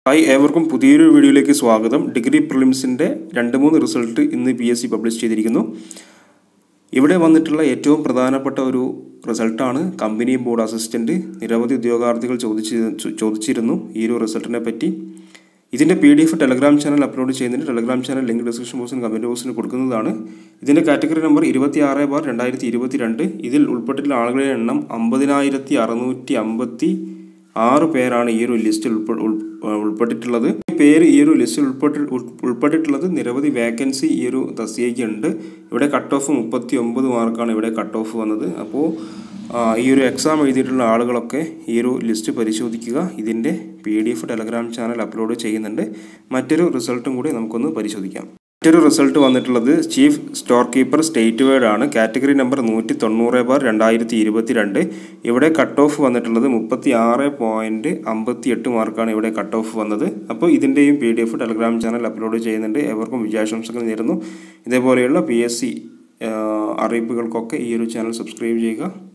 hi ഏവർക്കും പുതിയൊരു വീഡിയോയിലേക്ക് സ്വാഗതം ഡിഗ്രി പ്രിലിംസിൻ്റെ രണ്ട് മൂന്ന് റിസൾട്ട് ഇന്ന് പി എസ് സി പബ്ലിഷ് ചെയ്തിരിക്കുന്നു ഇവിടെ വന്നിട്ടുള്ള ഏറ്റവും പ്രധാനപ്പെട്ട ഒരു റിസൾട്ടാണ് കമ്പനി ബോർഡ് അസിസ്റ്റൻറ്റ് നിരവധി ഉദ്യോഗാർത്ഥികൾ ചോദിച്ചി ചോദിച്ചിരുന്നു ഈ ഒരു റിസൾട്ടിനെ പറ്റി ഇതിൻ്റെ P D F Telegram channel upload ചെയ്യുന്നുണ്ട് ടെലഗ്രാം ചാനൽ ലിങ്ക് ഡിസ്ക്രിപ്ഷൻ ബോക്സിന് കമൻറ്റ് ബോക്സിന് കൊടുക്കുന്നതാണ് ഇതിൻ്റെ കാറ്റഗറി നമ്പർ ഇരുപത്തി ആറ് ബാർ രണ്ടായിരത്തി ഇരുപത്തി രണ്ട് ഇതിൽ ഉൾപ്പെട്ടിട്ടുള്ള ആളുകളുടെ എണ്ണം അമ്പതിനായിരത്തി അറുന്നൂറ്റി അമ്പത്തി ആറ് പേരാണ് ഈ ഒരു ലിസ്റ്റിൽ ഉൾപ്പെ ഉൾ- ഉൾപ്പെട്ടിട്ടുള്ളത് ഈ പേര് ഈ ഒരു ലിസ്റ്റിൽ ഉൾപ്പെട്ടി ഉൾ- ഉൾപ്പെട്ടിട്ടുള്ളത് നിരവധി വേക്കൻസി ഈ ഒരു തസ്തികയ്ക്ക് ഉണ്ട് ഇവിടെ കട്ട് ഓഫ് മുപ്പത്തി ഒമ്പത് മാർക്കാണ് ഇവിടെ കട്ട് ഓഫ് വന്നത് അപ്പോൾ ആ, ഈ ഒരു എക്സാം എഴുതിയിട്ടുള്ള ആളുകളൊക്കെ ഈ ഒരു ലിസ്റ്റ് പരിശോധിക്കുക ഇതിൻ്റെ P D F Telegram channel upload ചെയ്യുന്നുണ്ട് മറ്റൊരു റിസൾട്ടും കൂടി നമുക്കൊന്ന് പരിശോധിക്കാം മറ്റൊരു റിസൾട്ട് വന്നിട്ടുള്ളത് chief store keeper state wide ആണ് കാറ്റഗറി നമ്പർ നൂറ്റി തൊണ്ണൂറ് ബാർ രണ്ടായിരത്തി ഇരുപത്തി രണ്ട് ഇവിടെ കട്ട് ഓഫ് വന്നിട്ടുള്ളത് മുപ്പത്തി ആറ് പോയിൻറ്റ് അമ്പത്തി എട്ട് മാർക്കാണ് ഇവിടെ കട്ട് ഓഫ് വന്നത് അപ്പോൾ ഇതിൻ്റെയും P D F Telegram channel upload ചെയ്യുന്നുണ്ട് ഏവർക്കും വിജയാശംസകൾ നേരുന്നു ഇതേപോലെയുള്ള പി എസ് സി അറിയിപ്പുകൾക്കൊക്കെ ഈ ഒരു ചാനൽ സബ്സ്ക്രൈബ് ചെയ്യുക